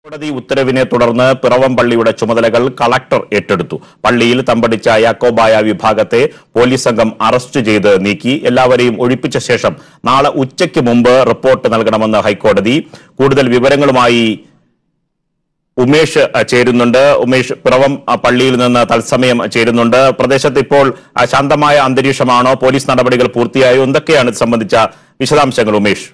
കോടതി ഉത്തരവിനെ തുടർന്ന് പിറവം പള്ളിയുടെ ചുമതലകൾ കളക്ടർ ഏറ്റെടുത്തു പള്ളിയിൽ തമ്പടിച്ച യാക്കോബായ വിഭാഗത്തെ പോലീസ് സംഘം അറസ്റ്റ് ചെയ്ത് നീക്കി എല്ലാവരെയും ഒഴിപ്പിച്ച ശേഷം നാളെ ഉച്ചയ്ക്ക് മുമ്പ് റിപ്പോർട്ട് നൽകണമെന്ന് ഹൈക്കോടതി കൂടുതൽ വിവരങ്ങളുമായി ഉമേഷ് അഹ്, ചേരുന്നുണ്ട് ഉമേഷ് പിറവം അഹ്, പള്ളിയിൽ നിന്ന് തത്സമയം ചേരുന്നുണ്ട് പ്രദേശത്ത് ഇപ്പോൾ അഹ്, ശാന്തമായ അന്തരീക്ഷമാണോ പോലീസ് നടപടികൾ പൂർത്തിയായോ എന്തൊക്കെയാണ് ഇത് സംബന്ധിച്ച വിശദാംശങ്ങൾ ഉമേഷ്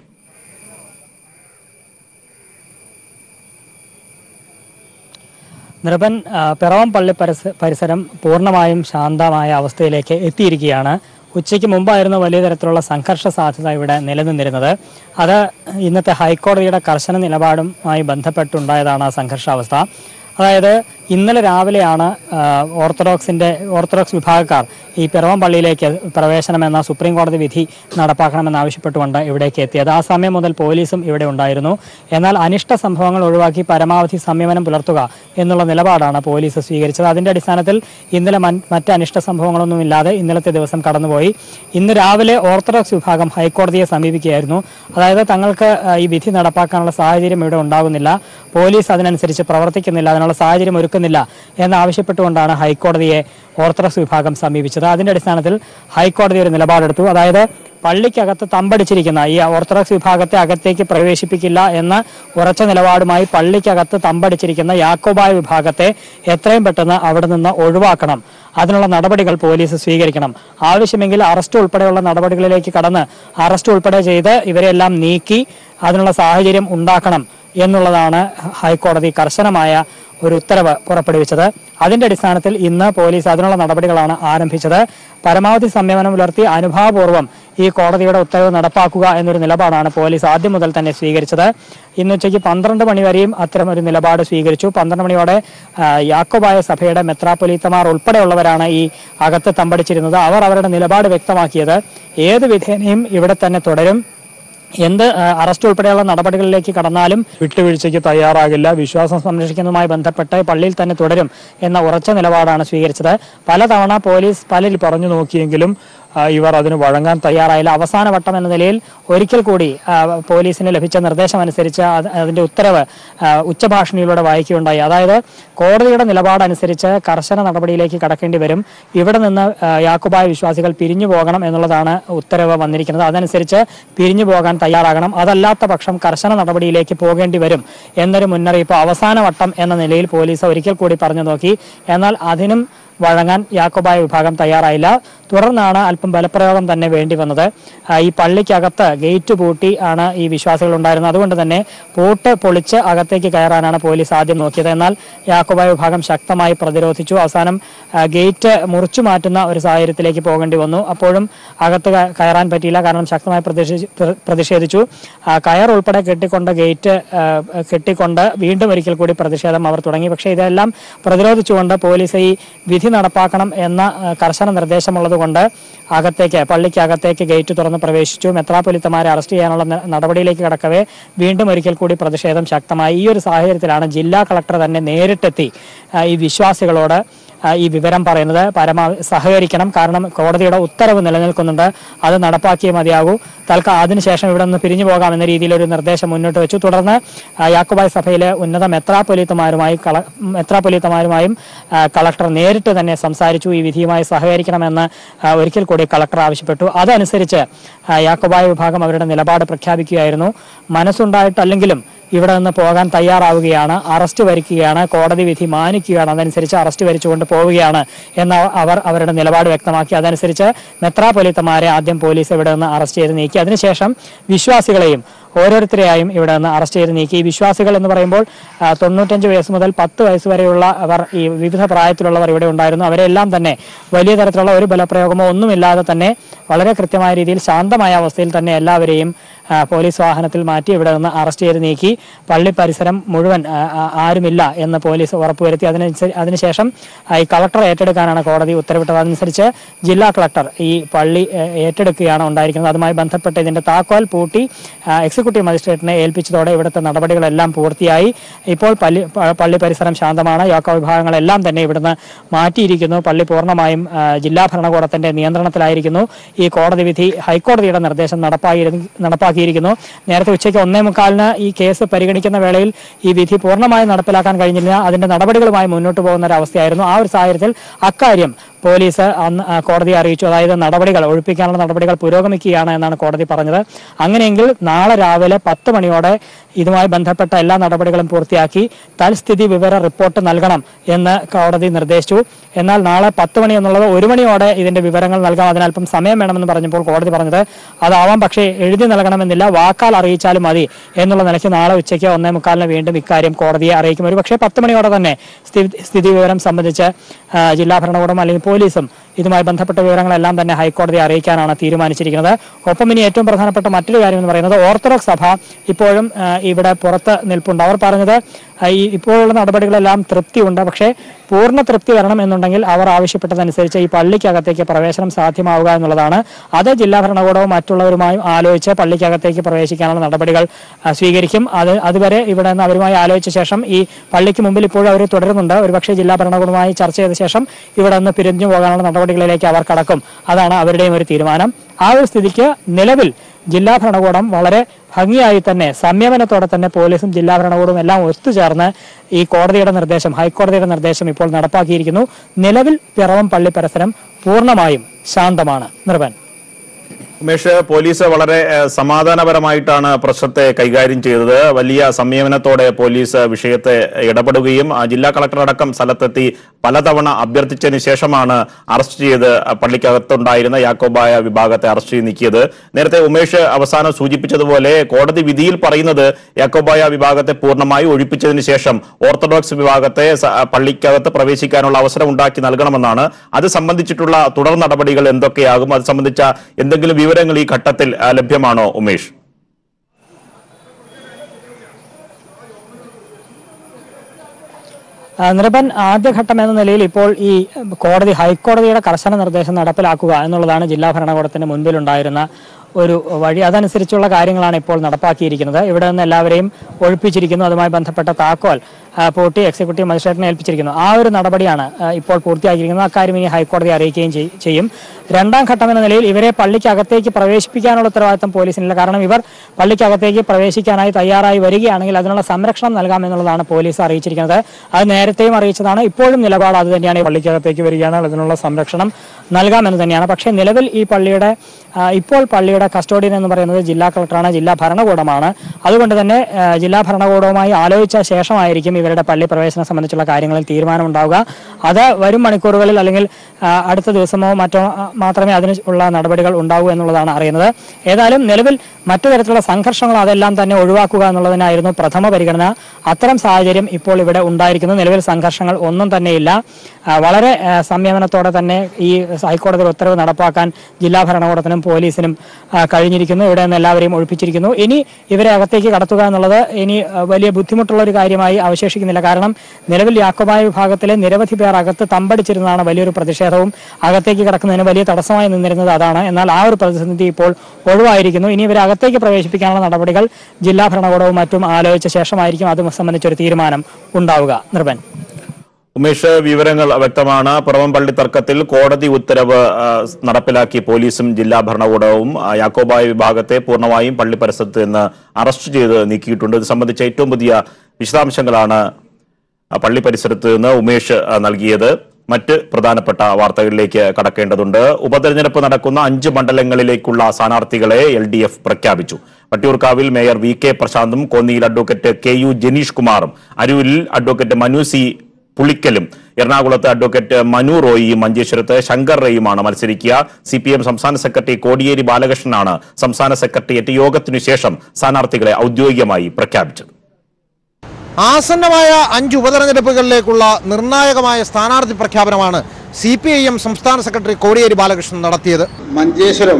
നിറബൻ ആ, പിറവം പള്ളി പരിസ പരിസരം പൂർണ്ണമായും ശാന്തമായ അവസ്ഥയിലേക്ക് എത്തിയിരിക്കുകയാണ് ഉച്ചയ്ക്ക് മുമ്പായിരുന്നു വലിയ തരത്തിലുള്ള സംഘർഷ സാധ്യത ഇവിടെ നിലനിന്നിരുന്നത് അത് ഇന്നത്തെ ഹൈക്കോടതിയുടെ കർശന നിലപാടുമായി ബന്ധപ്പെട്ടുണ്ടായതാണ് ആ സംഘർഷാവസ്ഥ അതായത് ഇന്നലെ രാവിലെയാണ് ആ, ഓർത്തഡോക്സിന്റെ ഓർത്തഡോക്സ് വിഭാഗക്കാർ ഈ പിറവം പള്ളിയിലേക്ക് പ്രവേശനമെന്ന സുപ്രീം കോടതി വിധി നടപ്പാക്കണമെന്ന് ആവശ്യപ്പെട്ടുകൊണ്ട് ഇവിടേക്ക് എത്തിയത് ആ സമയം മുതൽ പോലീസും ഇവിടെ ഉണ്ടായിരുന്നു എന്നാൽ അനിഷ്ട സംഭവങ്ങൾ ഒഴിവാക്കി പരമാവധി സംയമനം പുലർത്തുക എന്നുള്ള നിലപാടാണ് പോലീസ് സ്വീകരിച്ചത് അതിന്റെ അടിസ്ഥാനത്തിൽ ഇന്നലെ മൻ- മറ്റ് അനിഷ്ട സംഭവങ്ങളൊന്നും ഇല്ലാതെ ഇന്നലത്തെ ദിവസം കടന്നുപോയി ഇന്ന് രാവിലെ ഓർത്തഡോക്സ് വിഭാഗം ഹൈക്കോടതിയെ സമീപിക്കുകയായിരുന്നു അതായത് തങ്ങൾക്ക് ആ, ഈ വിധി നടപ്പാക്കാനുള്ള സാഹചര്യം ഇവിടെ ഉണ്ടാകുന്നില്ല പോലീസ് അതിനനുസരിച്ച് പ്രവർത്തിക്കുന്നില്ല അതിനുള്ള സാഹചര്യം ഒരുക്കുന്നില്ല എന്നാവശ്യപ്പെട്ടുകൊണ്ടാണ് ഹൈക്കോടതിയെ ഓർത്തഡോക്സ് വിഭാഗം സമീപിച്ചത് അതിന്റെ അടിസ്ഥാനത്തിൽ ഹൈക്കോടതി ഒരു നിലപാടെടുത്തു അതായത് പള്ളിക്കകത്ത് തമ്പടിച്ചിരിക്കുന്ന ഈ ഓർത്തഡോക്സ് വിഭാഗത്തെ അകത്തേക്ക് പ്രവേശിപ്പിക്കില്ല എന്ന ഉറച്ച നിലപാടുമായി പള്ളിക്കകത്ത് തമ്പടിച്ചിരിക്കുന്ന യാക്കോബായ വിഭാഗത്തെ എത്രയും പെട്ടെന്ന് അവിടെ നിന്ന് ഒഴിവാക്കണം അതിനുള്ള നടപടികൾ പോലീസ് സ്വീകരിക്കണം ആവശ്യമെങ്കിൽ അറസ്റ്റ് ഉൾപ്പെടെയുള്ള നടപടികളിലേക്ക് കടന്ന് അറസ്റ്റ് ഉൾപ്പെടെ ചെയ്ത് ഇവരെല്ലാം നീക്കി അതിനുള്ള സാഹചര്യം ഉണ്ടാക്കണം എന്നുള്ളതാണ് ഹൈക്കോടതി കർശനമായ ഒരു ഉത്തരവ് പുറപ്പെടുവിച്ചത് അതിന്റെ അടിസ്ഥാനത്തിൽ ഇന്ന് പോലീസ് അതിനുള്ള നടപടികളാണ് ആരംഭിച്ചത് പരമാവധി സംയമനം പുലർത്തി അനുഭാവപൂർവ്വം ഈ കോടതിയുടെ ഉത്തരവ് നടപ്പാക്കുക എന്നൊരു നിലപാടാണ് പോലീസ് ആദ്യം മുതൽ തന്നെ സ്വീകരിച്ചത് ഇന്ന് ഉച്ചയ്ക്ക് പന്ത്രണ്ട് മണിവരെയും അത്തരം ഒരു നിലപാട് സ്വീകരിച്ചു പന്ത്രണ്ട് മണിയോടെ ആ, യാക്കോബായ സഭയുടെ മെത്രാപ്പൊലീത്തമാർ ഉൾപ്പെടെയുള്ളവരാണ് ഈ അകത്ത് തമ്പടിച്ചിരുന്നത് അവർ അവരുടെ നിലപാട് വ്യക്തമാക്കിയത് ഏത് വിധേനയും ഇവിടെ തന്നെ തുടരും എന്ത് ആ, അറസ്റ്റ് ഉൾപ്പെടെയുള്ള നടപടികളിലേക്ക് കടന്നാലും വിട്ടുവീഴ്ചയ്ക്ക് തയ്യാറാകില്ല വിശ്വാസം സംരക്ഷിക്കുന്നതുമായി ബന്ധപ്പെട്ട് പള്ളിയിൽ തന്നെ തുടരും എന്ന ഉറച്ച നിലപാടാണ് സ്വീകരിച്ചത് പലതവണ പോലീസ് പലരിൽ പറഞ്ഞു നോക്കിയെങ്കിലും ആ, ഇവർ അതിന് വഴങ്ങാൻ തയ്യാറായില്ല അവസാന വട്ടം എന്ന നിലയിൽ ഒരിക്കൽ കൂടി ആ, പോലീസിന് ലഭിച്ച നിർദ്ദേശം അനുസരിച്ച് അത് അതിന്റെ ഉത്തരവ് ആ, ഉച്ചഭാഷണിയിലൂടെ വായിക്കുകയുണ്ടായി അതായത് കോടതിയുടെ നിലപാടനുസരിച്ച് കർശന നടപടിയിലേക്ക് കടക്കേണ്ടി വരും ഇവിടെ നിന്ന് ആ, യാക്കോബായ വിശ്വാസികൾ പിരിഞ്ഞു പോകണം എന്നുള്ളതാണ് ഉത്തരവ് വന്നിരിക്കുന്നത് അതനുസരിച്ച് പിരിഞ്ഞു പോകാൻ തയ്യാറാകണം അതല്ലാത്ത പക്ഷം കർശന നടപടിയിലേക്ക് പോകേണ്ടി വരും എന്നൊരു മുന്നറിയിപ്പ് അവസാന വട്ടം എന്ന നിലയിൽ പോലീസ് ഒരിക്കൽ കൂടി പറഞ്ഞു നോക്കി എന്നാൽ അതിനും വഴങ്ങാൻ യാക്കോബായ വിഭാഗം തയ്യാറായില്ല തുടർന്നാണ് അല്പം ബലപ്രയോഗം തന്നെ വേണ്ടി വന്നത് ആ, ഈ പള്ളിക്കകത്ത് ഗേറ്റ് പൂട്ടി ആണ് ഈ വിശ്വാസികൾ ഉണ്ടായിരുന്നത് അതുകൊണ്ട് തന്നെ പൂട്ട് പൊളിച്ച് അകത്തേക്ക് കയറാനാണ് പോലീസ് ആദ്യം നോക്കിയത് എന്നാൽ യാക്കോബായ വിഭാഗം ശക്തമായി പ്രതിരോധിച്ചു അവസാനം ആ, ഗേറ്റ് മുറിച്ചു മാറ്റുന്ന ഒരു സാഹചര്യത്തിലേക്ക് പോകേണ്ടി വന്നു അപ്പോഴും അകത്ത് ക- കയറാൻ പറ്റിയില്ല കാരണം ശക്തമായി പ്രതിഷേധി- പ്ര- പ്രതിഷേധിച്ചു ആ, കയർ ഉൾപ്പെടെ കെട്ടിക്കൊണ്ട് ഗേറ്റ് ആ, കെട്ടിക്കൊണ്ട് വീണ്ടും ഒരിക്കൽ കൂടി പ്രതിഷേധം അവർ തുടങ്ങി പക്ഷേ ഇതെല്ലാം പ്രതിരോധിച്ചുകൊണ്ട് പോലീസ് ഈ വിധി നടപ്പാക്കണം എന്ന ആ, കർശന നിർദ്ദേശമുള്ളത് കൊണ്ട് അകത്തേക്ക് പള്ളിക്ക് അകത്തേക്ക് ഗേറ്റ് തുറന്ന് പ്രവേശിച്ചു മെത്രാപ്പൊലിത്തമാരെ അറസ്റ്റ് ചെയ്യാനുള്ള ന- നടപടിയിലേക്ക് കടക്കവേ വീണ്ടും ഒരിക്കൽ കൂടി പ്രതിഷേധം ശക്തമായി ഈ ഒരു സാഹചര്യത്തിലാണ് ജില്ലാ കളക്ടർ തന്നെ നേരിട്ടെത്തി ആ, ഈ വിശ്വാസികളോട് ആ, ഈ വിവരം പറയുന്നത് പരമാവധി സഹകരിക്കണം കാരണം കോടതിയുടെ ഉത്തരവ് നിലനിൽക്കുന്നുണ്ട് അത് നടപ്പാക്കിയേ മതിയാകൂ തൽക്കാലം അതിനുശേഷം ഇവിടെ നിന്ന് പിരിഞ്ഞു പോകാം എന്ന രീതിയിൽ ഒരു നിർദ്ദേശം മുന്നോട്ട് വെച്ചു തുടർന്ന് ആ, യാക്കോബായ് സഭയിലെ ഉന്നത മെത്രാപ്പൊലീത്തമാരുമായി കള മെത്രാപ്പൊലീത്തമാരുമായും ആ, കളക്ടർ നേരിട്ട് തന്നെ സംസാരിച്ചു ഈ വിധിയുമായി സഹകരിക്കണമെന്ന് ആ, ഒരിക്കൽ കൂടി കളക്ടർ ആവശ്യപ്പെട്ടു അതനുസരിച്ച് ആ, യാക്കോബായ വിഭാഗം അവരുടെ നിലപാട് പ്രഖ്യാപിക്കുകയായിരുന്നു മനസ്സുണ്ടായിട്ടല്ലെങ്കിലും ഇവിടെ നിന്ന് പോകാൻ തയ്യാറാവുകയാണ് അറസ്റ്റ് വരിക്കുകയാണ് കോടതി വിധി മാനിക്കുകയാണ് അതനുസരിച്ച് അറസ്റ്റ് വരിച്ചുകൊണ്ട് പോവുകയാണ് എന്ന് അവർ അവരുടെ നിലപാട് വ്യക്തമാക്കി അതനുസരിച്ച് മെത്രാപൊലിത്തമാരെ ആദ്യം പോലീസ് ഇവിടെ നിന്ന് അറസ്റ്റ് ചെയ്ത് നീക്കി അതിനുശേഷം വിശ്വാസികളെയും ഓരോരുത്തരെയായും ഇവിടെ നിന്ന് അറസ്റ്റ് ചെയ്ത് നീക്കി ഈ വിശ്വാസികൾ എന്ന് പറയുമ്പോൾ ആ, തൊണ്ണൂറ്റഞ്ച് വയസ്സ് മുതൽ പത്ത് വയസ്സ് വരെയുള്ള അവർ ഈ വിവിധ പ്രായത്തിലുള്ളവർ ഇവിടെ ഉണ്ടായിരുന്നു അവരെല്ലാം തന്നെ വലിയ തരത്തിലുള്ള ഒരു ബലപ്രയോഗമോ ഒന്നുമില്ലാതെ തന്നെ വളരെ കൃത്യമായ രീതിയിൽ ശാന്തമായ അവസ്ഥയിൽ തന്നെ എല്ലാവരെയും ആ, പോലീസ് വാഹനത്തിൽ മാറ്റി ഇവിടെ നിന്ന് അറസ്റ്റ് ചെയ്ത് നീക്കി പള്ളി പരിസരം മുഴുവൻ ആ, ആ, ആരുമില്ല എന്ന് പോലീസ് ഉറപ്പുവരുത്തി അതിനനുസരിച്ച് അതിനുശേഷം ആ, ഈ കളക്ടർ ഏറ്റെടുക്കാനാണ് കോടതി ഉത്തരവിട്ടത് അതനുസരിച്ച് ജില്ലാ കളക്ടർ ഈ പള്ളി ഏ, ഏറ്റെടുക്കുകയാണ് ഉണ്ടായിരിക്കുന്നത് അതുമായി ബന്ധപ്പെട്ട് ഇതിന്റെ താക്കോൽ പൂട്ടി ആ, എക്സിക്യൂട്ടീവ് എക്സിക്യൂട്ടീവ് മജിസ്ട്രേറ്റിനെ ഏൽപ്പിച്ചതോടെ ഇവിടുത്തെ നടപടികളെല്ലാം പൂർത്തിയായി ഇപ്പോൾ പള്ളി പ- പള്ളി പരിസരം ശാന്തമാണ് യാക്കോ വിഭാഗങ്ങളെല്ലാം തന്നെ ഇവിടുന്ന് മാറ്റിയിരിക്കുന്നു പള്ളി പൂർണ്ണമായും ആ, ജില്ലാ ഭരണകൂടത്തിന്റെ നിയന്ത്രണത്തിലായിരിക്കുന്നു ഈ കോടതി വിധി ഹൈക്കോടതിയുടെ നിർദ്ദേശം നടപ്പാക്കി നടപ്പാക്കിയിരിക്കുന്നു നേരത്തെ ഉച്ചയ്ക്ക് ഒന്നേ മുക്കാലിന് ഈ കേസ് പരിഗണിക്കുന്ന വേളയിൽ ഈ വിധി പൂർണ്ണമായും നടപ്പിലാക്കാൻ കഴിഞ്ഞില്ല അതിന്റെ നടപടികളുമായി മുന്നോട്ട് പോകുന്ന ഒരു അവസ്ഥയായിരുന്നു ആ ഒരു സാഹചര്യത്തിൽ അക്കാര്യം പോലീസ് അന്ന് ആ, കോടതിയെ അറിയിച്ചു അതായത് നടപടികൾ ഒഴിപ്പിക്കാനുള്ള നടപടികൾ പുരോഗമിക്കുകയാണ് എന്നാണ് കോടതി പറഞ്ഞത് അങ്ങനെയെങ്കിൽ നാളെ രാവിലെ പത്ത് മണിയോടെ ഇതുമായി ബന്ധപ്പെട്ട എല്ലാ നടപടികളും പൂർത്തിയാക്കി തൽസ്ഥിതി വിവര റിപ്പോർട്ട് നൽകണം എന്ന് കോടതി നിർദ്ദേശിച്ചു എന്നാൽ നാളെ പത്ത് മണി എന്നുള്ളത് ഒരു മണിയോടെ ഇതിന്റെ വിവരങ്ങൾ നൽകാം അതിനല്പം സമയം വേണമെന്ന് പറഞ്ഞപ്പോൾ കോടതി പറഞ്ഞത് അതാവാം പക്ഷേ എഴുതി നൽകണമെന്നില്ല വാക്കാൽ അറിയിച്ചാലും മതി എന്നുള്ള നിലയ്ക്ക് നാളെ ഉച്ചയ്ക്ക് ഒന്നേ മുക്കാലിന് വീണ്ടും ഇക്കാര്യം കോടതിയെ അറിയിക്കും ഒരു പക്ഷേ പത്ത് മണിയോടെ തന്നെ സ്ഥിതി സ്ഥിതി വിവരം സംബന്ധിച്ച് ആ, ജില്ലാ ഭരണകൂടം അല്ലെങ്കിൽ പോലീസും ഇതുമായി ബന്ധപ്പെട്ട വിവരങ്ങളെല്ലാം തന്നെ ഹൈക്കോടതിയെ അറിയിക്കാനാണ് തീരുമാനിച്ചിരിക്കുന്നത് ഒപ്പം ഇനി ഏറ്റവും പ്രധാനപ്പെട്ട മറ്റൊരു കാര്യം എന്ന് പറയുന്നത് ഓർത്തഡോക്സ് സഭ ഇപ്പോഴും ആ, ഇവിടെ പുറത്ത് നിൽപ്പുണ്ട് അവർ പറഞ്ഞത് ആ, ഈ ഇപ്പോഴുള്ള നടപടികളെല്ലാം തൃപ്തിയുണ്ട് പക്ഷേ പൂർണ്ണ തൃപ്തി വരണം എന്നുണ്ടെങ്കിൽ അവർ ആവശ്യപ്പെട്ടതനുസരിച്ച് ഈ പള്ളിക്കകത്തേക്ക് പ്രവേശനം സാധ്യമാവുക എന്നുള്ളതാണ് അത് ജില്ലാ ഭരണകൂടവും മറ്റുള്ളവരുമായും ആലോചിച്ച് പള്ളിക്കകത്തേക്ക് പ്രവേശിക്കാനുള്ള നടപടികൾ ആ, സ്വീകരിക്കും അത് അതുവരെ ഇവിടെ നിന്ന് അവരുമായി ആലോചിച്ച ശേഷം ഈ പള്ളിക്ക് മുമ്പിൽ ഇപ്പോഴും അവർ തുടരുന്നുണ്ട് ഒരുപക്ഷെ ജില്ലാ ഭരണകൂടവുമായി ചർച്ച ചെയ്ത ശേഷം ഇവിടെ നിന്ന് പിരിഞ്ഞു പോകാനുള്ള നടപടികളിലേക്ക് അവർ കടക്കും അതാണ് അവരുടെയും ഒരു തീരുമാനം ആ ഒരു സ്ഥിതിക്ക് നിലവിൽ ജില്ലാ ഭരണകൂടം വളരെ ഭംഗിയായി തന്നെ സംയമനത്തോടെ തന്നെ പോലീസും ജില്ലാ ഭരണകൂടവും എല്ലാം ഒത്തുചേർന്ന് ഈ കോടതിയുടെ നിർദ്ദേശം ഹൈക്കോടതിയുടെ നിർദ്ദേശം ഇപ്പോൾ നടപ്പാക്കിയിരിക്കുന്നു നിലവിൽ പിറവം പള്ളി പരിസരം പൂർണ്ണമായും ശാന്തമാണ് നിർവൻ ഉമേഷ് പോലീസ് വളരെ ഏഹ്, സമാധാനപരമായിട്ടാണ് പ്രശ്നത്തെ കൈകാര്യം ചെയ്തത് വലിയ സംയമനത്തോടെ പോലീസ് വിഷയത്തെ ഇടപെടുകയും ആ, ജില്ലാ കളക്ടർ അടക്കം സ്ഥലത്തെത്തി പലതവണ അഭ്യർത്ഥിച്ചതിന് ശേഷമാണ് അറസ്റ്റ് ചെയ്ത് പള്ളിക്കകത്തുണ്ടായിരുന്ന യാക്കോബായ വിഭാഗത്തെ അറസ്റ്റ് ചെയ്ത് നീക്കിയത് നേരത്തെ ഉമേഷ് അവസാനം സൂചിപ്പിച്ചതുപോലെ കോടതി വിധിയിൽ പറയുന്നത് യാക്കോബായ വിഭാഗത്തെ പൂർണ്ണമായി ഒഴിപ്പിച്ചതിന് ശേഷം ഓർത്തഡോക്സ് വിഭാഗത്തെ സ- പള്ളിക്കകത്ത് പ്രവേശിക്കാനുള്ള അവസരം ഉണ്ടാക്കി നൽകണമെന്നാണ് അത് സംബന്ധിച്ചിട്ടുള്ള തുടർ നടപടികൾ എന്തൊക്കെയാകും അത് സംബന്ധിച്ച എന്തെങ്കിലും വിവരങ്ങൾ ഈ ഘട്ടത്തിൽ ആ, ലഭ്യമാണോ ഉമേഷ് ആ, നിരപ്പൻ ആദ്യഘട്ടം എന്ന നിലയിൽ ഇപ്പോൾ ഈ കോടതി ഹൈക്കോടതിയുടെ കർശന നിർദ്ദേശം നടപ്പിലാക്കുക എന്നുള്ളതാണ് ജില്ലാ ഭരണകൂടത്തിന് മുൻപിലുണ്ടായിരുന്ന ഒരു വഴി അതനുസരിച്ചുള്ള കാര്യങ്ങളാണ് ഇപ്പോൾ നടപ്പാക്കിയിരിക്കുന്നത് ഇവിടെ നിന്ന് എല്ലാവരെയും ഒഴിപ്പിച്ചിരിക്കുന്നു അതുമായി ബന്ധപ്പെട്ട താക്കോൽ ആ, പൂട്ടി എക്സിക്യൂട്ടീവ് മജിസ്ട്രേറ്റിനെ ഏൽപ്പിച്ചിരിക്കുന്നു ആ ഒരു നടപടിയാണ് ആ, ഇപ്പോൾ പൂർത്തിയാക്കിയിരിക്കുന്നത് അക്കാര്യം ഇനി ഹൈക്കോടതി അറിയിക്കുകയും ചെയ്- ചെയ്യും രണ്ടാം ഘട്ടം എന്ന നിലയിൽ ഇവരെ പള്ളിക്കകത്തേക്ക് പ്രവേശിപ്പിക്കാനുള്ള ഉത്തരവാദിത്തം പോലീസിനില്ല കാരണം ഇവർ പള്ളിക്കകത്തേക്ക് പ്രവേശിക്കാനായി തയ്യാറായി വരികയാണെങ്കിൽ അതിനുള്ള സംരക്ഷണം നൽകാമെന്നുള്ളതാണ് പോലീസ് അറിയിച്ചിരിക്കുന്നത് അത് നേരത്തെയും അറിയിച്ചതാണ് ഇപ്പോഴും നിലപാട് അത് തന്നെയാണ് ഈ പള്ളിക്കകത്തേക്ക് വരികയാണെങ്കിൽ അതിനുള്ള സംരക്ഷണം നൽകാമെന്ന് തന്നെയാണ് പക്ഷേ നിലവിൽ ഈ പള്ളിയുടെ ആ, ഇപ്പോൾ പള്ളിയുടെ കസ്റ്റോഡിയൻ എന്ന് പറയുന്നത് ജില്ലാ കളക്ടറാണ് ജില്ലാ ഭരണകൂടമാണ് അതുകൊണ്ട് തന്നെ ആ, ജില്ലാ ഭരണകൂടവുമായി ആലോചിച്ച ശേഷമായിരിക്കും ഇവരുടെ പള്ളി പ്രവേശനം സംബന്ധിച്ചുള്ള കാര്യങ്ങളിൽ തീരുമാനമുണ്ടാവുക അത് വരും മണിക്കൂറുകളിൽ അല്ലെങ്കിൽ ആ, അടുത്ത ദിവസമോ മറ്റോ ആ, മാത്രമേ അതിന് ഉള്ള നടപടികൾ ഉണ്ടാവൂ എന്നുള്ളതാണ് അറിയുന്നത് ഏതായാലും നിലവിൽ മറ്റു തരത്തിലുള്ള സംഘർഷങ്ങൾ അതെല്ലാം തന്നെ ഒഴിവാക്കുക എന്നുള്ളതിനായിരുന്നു പ്രഥമ പരിഗണന അത്തരം സാഹചര്യം ഇപ്പോൾ ഇവിടെ ഉണ്ടായിരിക്കുന്നു നിലവിൽ സംഘർഷങ്ങൾ ഒന്നും തന്നെയില്ല ആ, വളരെ ആ, സംയമനത്തോടെ തന്നെ ഈ ഹൈക്കോടതി ഉത്തരവ് നടപ്പാക്കാൻ ജില്ലാ ഭരണകൂടത്തിനും പോലീസിനും ആ, കഴിഞ്ഞിരിക്കുന്നു ഇവിടെ നിന്ന് എല്ലാവരെയും ഒഴിപ്പിച്ചിരിക്കുന്നു ഇനി ഇവരെ അകത്തേക്ക് കടത്തുക എന്നുള്ളത് ഇനി ആ, വലിയ ബുദ്ധിമുട്ടുള്ള ഒരു കാര്യമായി അവശേഷിക്കുന്നില്ല കാരണം നിലവിൽ യാക്കോബായ വിഭാഗത്തിലെ നിരവധി പേർ അകത്ത് തമ്പടിച്ചിരുന്നതാണ് വലിയൊരു പ്രതിഷേധവും അകത്തേക്ക് കടക്കുന്നതിന് വലിയ തടസ്സമായി നിന്നിരുന്നത് അതാണ് എന്നാൽ ആ ഒരു പ്രതിസന്ധി ഇപ്പോൾ ഒഴിവായിരിക്കുന്നു ഇനി ഇവരെ അകത്തേക്ക് പ്രവേശിപ്പിക്കാനുള്ള നടപടികൾ ജില്ലാ ഭരണകൂടവും മറ്റും ആലോചിച്ച ശേഷമായിരിക്കും അത് സംബന്ധിച്ചൊരു തീരുമാനം ഉണ്ടാവുക നിർബൻ ഉമേഷ് വിവരങ്ങൾ വ്യക്തമാണ് പുറമംപള്ളി തർക്കത്തിൽ കോടതി ഉത്തരവ് ആ, നടപ്പിലാക്കി പോലീസും ജില്ലാ ഭരണകൂടവും ആ, യാക്കോബായ വിഭാഗത്തെ പൂർണ്ണമായും പള്ളി പരിസരത്ത് നിന്ന് അറസ്റ്റ് ചെയ്ത് നീക്കിയിട്ടുണ്ട് ഇത് സംബന്ധിച്ച ഏറ്റവും പുതിയ വിശദാംശങ്ങളാണ് ആ, പള്ളി പരിസരത്ത് നിന്ന് ഉമേഷ് ആ, നൽകിയത് മറ്റ് പ്രധാനപ്പെട്ട വാർത്തകളിലേക്ക് കടക്കേണ്ടതുണ്ട് ഉപതെരഞ്ഞെടുപ്പ് നടക്കുന്ന അഞ്ച് മണ്ഡലങ്ങളിലേക്കുള്ള സ്ഥാനാർത്ഥികളെ എൽ ഡി എഫ് പ്രഖ്യാപിച്ചു വട്ടിയൂർക്കാവിൽ മേയർ വി കെ പ്രശാന്തും കോന്നിയിൽ അഡ്വക്കേറ്റ് കെ യു ജനീഷ് കുമാറും അരൂരിൽ അഡ്വക്കേറ്റ് മനു സി പുളിക്കലും എറണാകുളത്ത് അഡ്വക്കേറ്റ് മനു റോയിയും മഞ്ചേശ്വരത്ത് ശങ്കർ റേയുമാണ് മത്സരിക്കുക സി പി എം സംസ്ഥാന സെക്രട്ടറി കോടിയേരി ബാലകൃഷ്ണനാണ് സംസ്ഥാന സെക്രട്ടേറിയറ്റ് യോഗത്തിനു ശേഷം സ്ഥാനാർത്ഥികളെ ഔദ്യോഗികമായി പ്രഖ്യാപിച്ചത് ആസന്നമായ അഞ്ച് ഉപതെരഞ്ഞെടുപ്പുകളിലേക്കുള്ള നിർണായകമായ സ്ഥാനാർത്ഥി പ്രഖ്യാപനമാണ് സി പി ഐ എം സംസ്ഥാന സെക്രട്ടറി കോടിയേരി ബാലകൃഷ്ണൻ നടത്തിയത് മഞ്ചേശ്വരം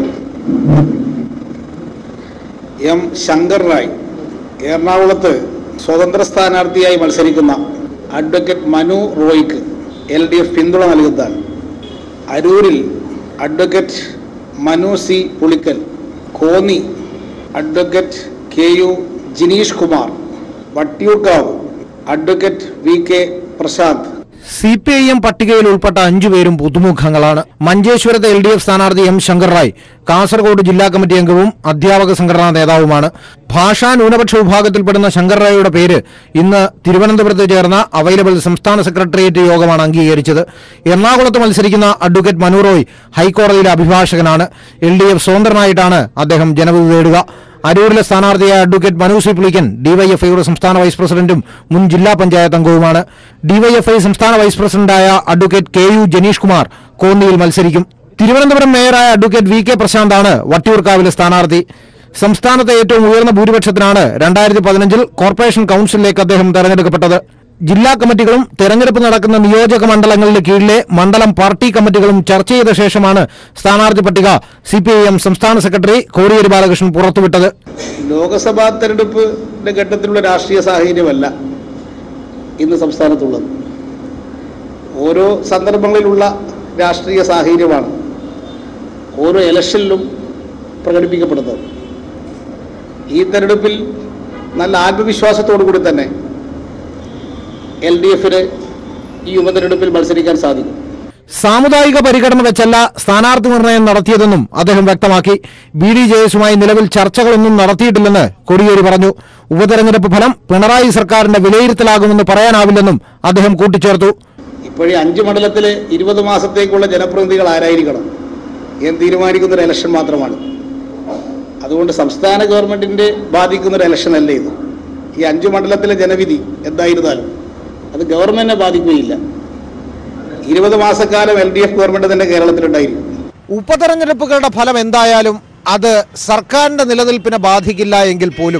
എം ശങ്കർ റായ് എറണാകുളത്ത് സ്വതന്ത്ര സ്ഥാനാർത്ഥിയായി മത്സരിക്കുന്ന അഡ്വക്കേറ്റ് മനു റോയ്ക്ക് എൽ ഡി എഫ് പിന്തുണ നൽകുന്നതാൽ അരൂരിൽ advocate Manu C Pulikkal Konni advocate K U Jineesh Kumar Vattiyoorkavu advocate V K Prashanth C P I M പട്ടികയിൽ ഉൾപ്പെട്ട അഞ്ചുപേരും പുതുമുഖങ്ങളാണ് മഞ്ചേശ്വരത്തെ എൽ ഡി എഫ് സ്ഥാനാർത്ഥി എം ശങ്കർ റായ് കാസർഗോഡ് ജില്ലാ കമ്മിറ്റി അംഗവും അധ്യാപക സംഘടനാ നേതാവുമാണ് ഭാഷാ ന്യൂനപക്ഷ വിഭാഗത്തിൽപ്പെടുന്ന ശങ്കർ റായിയുടെ പേര് ഇന്ന് തിരുവനന്തപുരത്ത് ചേർന്ന അവൈലബിൾ സംസ്ഥാന സെക്രട്ടേറിയറ്റ് യോഗമാണ് അംഗീകരിച്ചത് എറണാകുളത്ത് മത്സരിക്കുന്ന അഡ്വക്കേറ്റ് മനു റോയ് ഹൈക്കോടതിയിലെ അഭിഭാഷകനാണ് എൽ ഡി എഫ് സ്വതന്ത്രനായിട്ടാണ് അദ്ദേഹം ജനവിധി തേടുക അരൂരിലെ സ്ഥാനാർത്ഥിയായ അഡ്വക്കേറ്റ് മനു സി പുളിക്കൻ ഡിവൈഎഫ്ഐയുടെ സംസ്ഥാന വൈസ് പ്രസിഡന്റും മുൻ ജില്ലാ പഞ്ചായത്ത് അംഗവുമാണ് ഡിവൈഎഫ്ഐ സംസ്ഥാന വൈസ് പ്രസിഡന്റായ advocate K U Janeesh Kumar കോന്നിയിൽ മത്സരിക്കും തിരുവനന്തപുരം മേയറായ അഡ്വക്കേറ്റ് വി കെ പ്രശാന്താണ് വട്ടിയൂർക്കാവിലെ സ്ഥാനാർത്ഥി സംസ്ഥാനത്തെ ഏറ്റവും ഉയർന്ന ഭൂരിപക്ഷത്തിനാണ് രണ്ടായിരത്തി പതിനഞ്ചിൽ കോർപ്പറേഷൻ കൌൺസിലിലേക്ക് അദ്ദേഹം തെരഞ്ഞെടുക്കപ്പെട്ടത് ജില്ലാ കമ്മിറ്റികളും തെരഞ്ഞെടുപ്പ് നടക്കുന്ന നിയോജക മണ്ഡലങ്ങളുടെ കീഴിലെ മണ്ഡലം പാർട്ടി കമ്മിറ്റികളും ചർച്ച ചെയ്ത ശേഷമാണ് സ്ഥാനാർത്ഥി പട്ടിക സി സംസ്ഥാന സെക്രട്ടറി കോടിയേരി ബാലകൃഷ്ണൻ പുറത്തുവിട്ടത് ലോക്സഭാ തെരഞ്ഞെടുപ്പിന്റെ ഘട്ടത്തിലുള്ള രാഷ്ട്രീയ സാഹചര്യമല്ല ഇന്ന് സംസ്ഥാനത്തുള്ളത് ഓരോ സന്ദർഭങ്ങളിലുള്ള രാഷ്ട്രീയ സാഹചര്യമാണ് ഓരോ ഇലക്ഷനിലും പ്രകടിപ്പിക്കപ്പെടുന്നത് ഈ തെരഞ്ഞെടുപ്പിൽ നല്ല ആത്മവിശ്വാസത്തോടു കൂടി തന്നെ എൽ ഡി എഫിന് ഈ ഉപതെരഞ്ഞെടുപ്പിൽ മത്സരിക്കാൻ സാധിക്കും സാമുദായിക പരിഗണന വെച്ചല്ല സ്ഥാനാർത്ഥി നിർണയം നടത്തിയതെന്നും അദ്ദേഹം വ്യക്തമാക്കി ബി ഡി ജെ എസുമായി നിലവിൽ ചർച്ചകളൊന്നും നടത്തിയിട്ടില്ലെന്ന് കോടിയേരി പറഞ്ഞു ഉപതെരഞ്ഞെടുപ്പ് ഫലം പിണറായി സർക്കാരിന്റെ വിലയിരുത്തലാകുമെന്ന് പറയാനാവില്ലെന്നും അദ്ദേഹം കൂട്ടിച്ചേർത്തു ഇപ്പോഴീ അഞ്ച് മണ്ഡലത്തിൽ ഇരുപത് മാസത്തേക്കുള്ള ജനപ്രതിനിധികൾ ആരായിരിക്കണം എന്ന് തീരുമാനിക്കുന്ന ഒരു ഇലക്ഷൻ മാത്രമാണ് അതുകൊണ്ട് സംസ്ഥാന ഗവൺമെന്റിന്റെ ബാധിക്കുന്ന ഒരു ഇലക്ഷൻ അല്ല ഇത് ഈ അഞ്ച് മണ്ഡലത്തിലെ ജനവിധി എന്തായിരുന്നാലും അത് ഗവൺമെന്റിനെ ബാധിക്കുകയില്ല ഇരുപത് മാസക്കാലം എൽ ഡി എഫ് ഗവൺമെന്റ് തന്നെ കേരളത്തിലുണ്ടായിരിക്കും ഉപതെരഞ്ഞെടുപ്പുകളുടെ ഫലം എന്തായാലും അത് സർക്കാരിന്റെ നിലനിൽപ്പിനെ ബാധിക്കില്ല എങ്കിൽ പോലും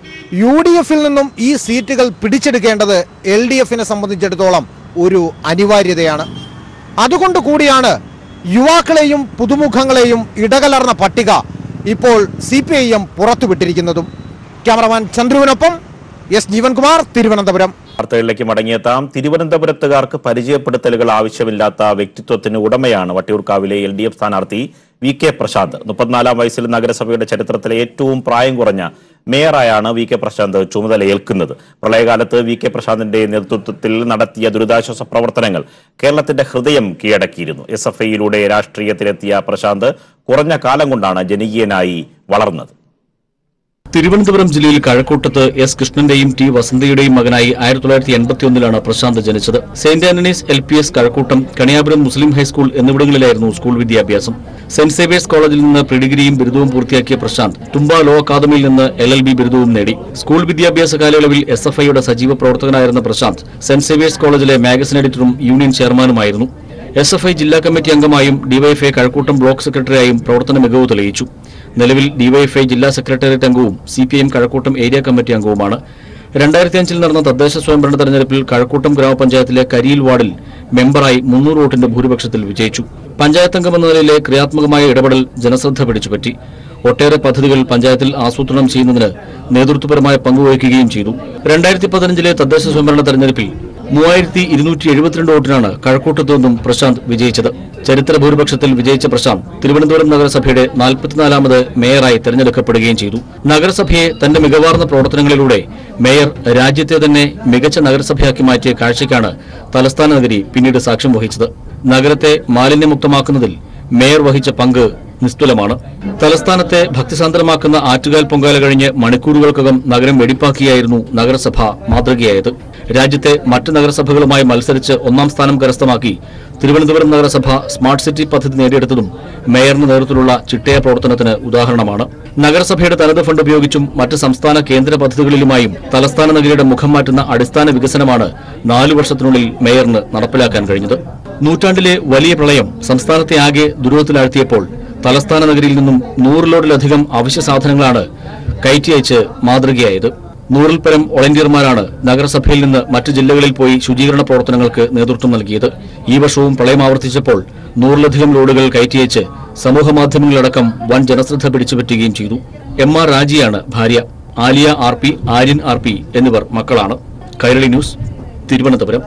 യു ഡി എഫിൽ നിന്നും ഈ സീറ്റുകൾ പിടിച്ചെടുക്കേണ്ടത് എൽ ഡി എഫിനെ സംബന്ധിച്ചിടത്തോളം ഒരു അനിവാര്യതയാണ് അതുകൊണ്ട് കൂടിയാണ് യുവാക്കളെയും പുതുമുഖങ്ങളെയും ഇടകലർന്ന പട്ടിക ഇപ്പോൾ സി പി ഐ എം പുറത്തുവിട്ടിരിക്കുന്നതും ക്യാമറമാൻ ചന്ദ്രുവിനൊപ്പം എസ് ജീവൻകുമാർ തിരുവനന്തപുരം വാർത്തകളിലേക്ക് മടങ്ങിയെത്താം തിരുവനന്തപുരത്തുകാർക്ക് പരിചയപ്പെടുത്തലുകൾ ആവശ്യമില്ലാത്ത വ്യക്തിത്വത്തിന് ഉടമയാണ് വട്ടിയൂർക്കാവിലെ എൽ ഡി എഫ് സ്ഥാനാർത്ഥി വി കെ പ്രശാന്ത് മുപ്പത്തിനാലാം വയസ്സിൽ നഗരസഭയുടെ ചരിത്രത്തിലെ ഏറ്റവും പ്രായം കുറഞ്ഞ മേയറായാണ് വി കെ പ്രശാന്ത് ചുമതലയേൽക്കുന്നത് പ്രളയകാലത്ത് വി കെ പ്രശാന്തിന്റെ നേതൃത്വത്തിൽ നടത്തിയ ദുരിതാശ്വാസ പ്രവർത്തനങ്ങൾ കേരളത്തിന്റെ ഹൃദയം കീഴടക്കിയിരുന്നു എസ് എഫ് ഐയിലൂടെ രാഷ്ട്രീയത്തിലെത്തിയ പ്രശാന്ത് കുറഞ്ഞ കാലം കൊണ്ടാണ് ജനകീയനായി വളർന്നത് തിരുവനന്തപുരം ജില്ലയിൽ കഴക്കൂട്ടത്ത് എസ് കൃഷ്ണന്റെയും ടി വസന്തയുടെയും മകനായി ആയിരത്തി തൊള്ളായിരത്തി എൺപത്തിയൊന്നിലാണ് പ്രശാന്ത് ജനിച്ചത് Saint Antony's L P S Kazhakkoottam Kaniyapuram Muslim high school എന്നിവിടങ്ങളിലായിരുന്നു സ്കൂൾ വിദ്യാഭ്യാസം സെന്റ് സേവിയേഴ്സ് കോളേജിൽ നിന്ന് പ്രിഡിഗ്രിയും ബിരുദവും പൂർത്തിയാക്കിയ പ്രശാന്ത് തുമ്പ ലോ അക്കാദമിയിൽ നിന്ന് എൽ എൽ ബി ബിരുദവും നേടി സ്കൂൾ വിദ്യാഭ്യാസ കാലയളവിൽ എസ് എഫ് ഐയുടെ സജീവ പ്രവർത്തകനായിരുന്ന പ്രശാന്ത് സെന്റ് സേവിയേഴ്സ് കോളേജിലെ മാഗസിൻ എഡിറ്ററും യൂണിയൻ ചെയർമാനുമായിരുന്നു എസ് എഫ് ഐ ജില്ലാ കമ്മിറ്റി അംഗമായും ഡിവൈഎഫ്ഐ കഴക്കൂട്ടം ബ്ലോക്ക് സെക്രട്ടറിയായും പ്രവർത്തന മികവ് തെളിയിച്ചു നിലവിൽ ഡിവൈഎഫ്ഐ ജില്ലാ സെക്രട്ടേറിയറ്റ് അംഗവും C P M Kazhakkoottam area committee അംഗവുമാണ് രണ്ടായിരത്തി അഞ്ചിൽ നടന്ന തദ്ദേശ സ്വയംഭരണ തെരഞ്ഞെടുപ്പിൽ കഴക്കൂട്ടം ഗ്രാമപഞ്ചായത്തിലെ കരിയിൽ വാർഡിൽ മെമ്പറായി മുന്നൂറ് വോട്ടിന്റെ ഭൂരിപക്ഷത്തിൽ വിജയിച്ചു പഞ്ചായത്ത് അംഗം എന്ന നിലയിലെ ക്രിയാത്മകമായ ഇടപെടൽ ജനശ്രദ്ധ പിടിച്ചുപറ്റി ഒട്ടേറെ പദ്ധതികൾ പഞ്ചായത്തിൽ ആസൂത്രണം ചെയ്യുന്നതിന് നേതൃത്വപരമായ പങ്കുവഹിക്കുകയും ചെയ്തു രണ്ടായിരത്തി പതിനഞ്ചിലെ തദ്ദേശ സ്വയംഭരണ തെരഞ്ഞെടുപ്പിൽ മൂവായിരത്തി ഇരുന്നൂറ്റി എഴുപത്തിരണ്ട് വോട്ടിനാണ് കഴക്കൂട്ടത്തു നിന്നും പ്രശാന്ത് വിജയിച്ചത് ചരിത്ര ഭൂരിപക്ഷത്തിൽ വിജയിച്ച പ്രശാന്ത് തിരുവനന്തപുരം നഗരസഭയുടെ നാൽപ്പത്തിനാലാമത് മേയറായി തെരഞ്ഞെടുക്കപ്പെടുകയും ചെയ്തു നഗരസഭയെ തന്റെ മികവാർന്ന പ്രവർത്തനങ്ങളിലൂടെ മേയർ രാജ്യത്തെ തന്നെ മികച്ച നഗരസഭയാക്കി മാറ്റിയ കാഴ്ചയ്ക്കാണ് തലസ്ഥാന നഗരി പിന്നീട് സാക്ഷ്യം വഹിച്ചത് നഗരത്തെ മാലിന്യമുക്തമാക്കുന്നതിൽ മേയർ വഹിച്ച പങ്ക് നിസ്തുലമാണ് തലസ്ഥാനത്തെ ഭക്തിസാന്ദ്രമാക്കുന്ന ആറ്റുകാൽ പൊങ്കാല കഴിഞ്ഞ് മണിക്കൂറുകൾക്കകം നഗരം വെടിപ്പാക്കിയായിരുന്നു നഗരസഭ മാതൃകയായത് രാജ്യത്തെ മറ്റ് നഗരസഭകളുമായി മത്സരിച്ച് ഒന്നാം സ്ഥാനം കരസ്ഥമാക്കി തിരുവനന്തപുരം നഗരസഭ സ്മാർട്ട് സിറ്റി പദ്ധതി നേടിയെടുത്തതും മേയറിന്റെ നേതൃത്വത്തിലുള്ള ചിട്ടയ പ്രവർത്തനത്തിന് ഉദാഹരണമാണ് നഗരസഭയുടെ തനത് ഫണ്ട് ഉപയോഗിച്ചും മറ്റ് സംസ്ഥാന കേന്ദ്ര പദ്ധതികളിലുമായും തലസ്ഥാന നഗരിയുടെ മുഖം മാറ്റുന്ന അടിസ്ഥാന വികസനമാണ് നാലു വർഷത്തിനുള്ളിൽ മേയറിന് നടപ്പിലാക്കാൻ കഴിഞ്ഞത് നൂറ്റാണ്ടിലെ വലിയ പ്രളയം സംസ്ഥാനത്തെ ആകെ ദുരിതത്തിലാഴ്ത്തിയപ്പോൾ തലസ്ഥാന നഗരിയിൽ നിന്നും നൂറിലോടിലധികം അവശ്യ സാധനങ്ങളാണ് കയറ്റി അയച്ച് മാതൃകയായത് നൂറിൽ പരം വോളണ്ടിയർമാരാണ് നഗരസഭയിൽ നിന്ന് മറ്റു ജില്ലകളിൽ പോയി ശുചീകരണ പ്രവർത്തനങ്ങൾക്ക് നേതൃത്വം നൽകിയത് ഈ വർഷവും പ്രളയം ആവർത്തിച്ചപ്പോൾ നൂറിലധികം ലോഡുകൾ കയറ്റിയച്ച് സമൂഹ മാധ്യമങ്ങളിലടക്കം വൻ ജനശ്രദ്ധ പിടിച്ചുപറ്റുകയും ചെയ്തു എം ആർ രാജിയാണ് ഭാര്യ Aliya R P Aryan R P എന്നിവർ മക്കളാണ് കൈരളി ന്യൂസ് തിരുവനന്തപുരം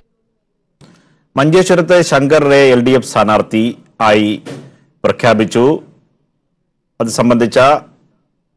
മഞ്ചേശ്വരത്ത് Shankar Rai L D F സ്ഥാനാർത്ഥി ആയി പ്രഖ്യാപിച്ചു അത് സംബന്ധിച്ച